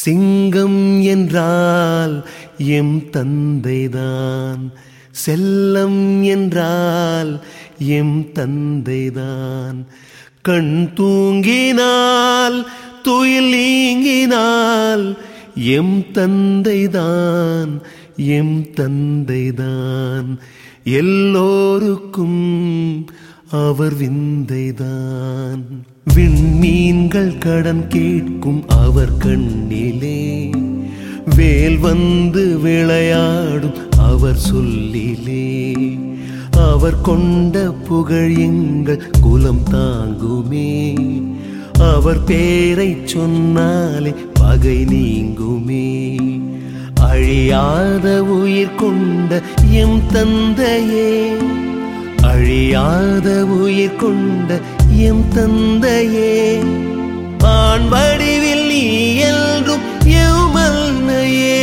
சிங்கம் என்றால் எம் தந்தைதான் செல்லம் என்றால் எம் தந்தைதான் கண் தூங்கினால் துயில் நீங்கினால் எம் தந்தைதான் எம் தந்தைதான் எல்லோருக்கும் அவர் விந்தைதான் விண்மீன்கள் கடன் கேட்கும் அவர் கண்ணிலே வேல் வந்து விளையாடும் அவர் சொல்லிலே அவர் கொண்ட புகழ் எங்கள் குலம் தாங்குமே அவர் பேரை சொன்னாலே பகை நீங்குமே அழியாத உயிர் கொண்ட எம் தந்தையே அழியாத உயிர் கொண்ட எம் தந்தையே ஆண் வடிவில் நீ என்றும் எமல்னையே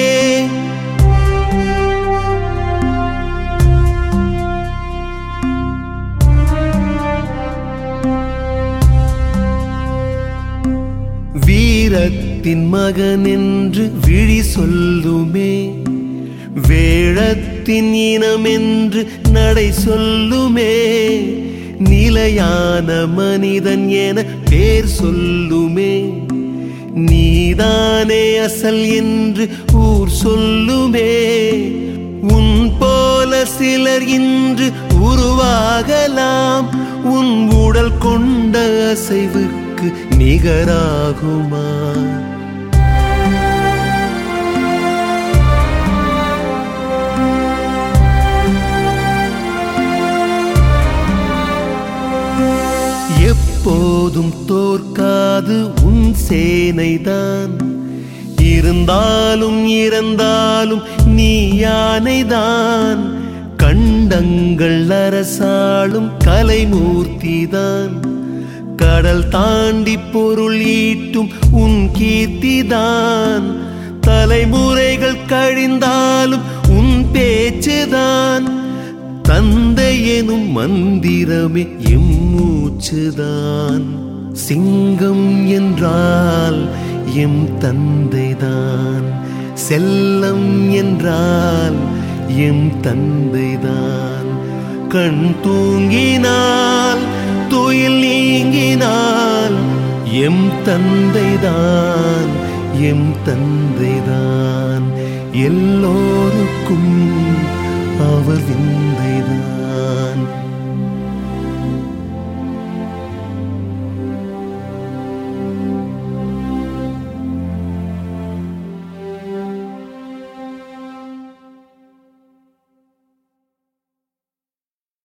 வீரத்தின் மகன் என்று விழி சொல்லுமே வேழத்தின் இனம் என்று நடை சொல்லுமே நிலையான மனிதன் என பேர் சொல்லுமே நீதானே அசல் என்று ஊர் சொல்லுமே உன் போல சிலர் இன்று உருவாகலாம் உன் உடல் கொண்ட அசைவுக்கு நிகராகுமா எப்போதும் தோற்காது உன் சேனைதான் இருந்தாலும் இறந்தாலும் நீ யானைதான் கண்டங்கள் அரசாளும் கலைமூர்த்திதான் கடல் தாண்டி பொருள் ஈட்டும் உன் கீர்த்திதான் தலைமுறைகள் கழிந்தாலும் உன் பேச்சுதான் தந்தை எனும் மந்திரமே எம் மூச்சுதான் சிங்கம் என்றால் எம் தந்தைதான் செல்லம் என்றால் எம் தந்தைதான் கண் தூங்கினால் துயில் நீங்கினால் எம் தந்தைதான் எம் தந்தைதான் எல்லோருக்கும் அவர் விந்தை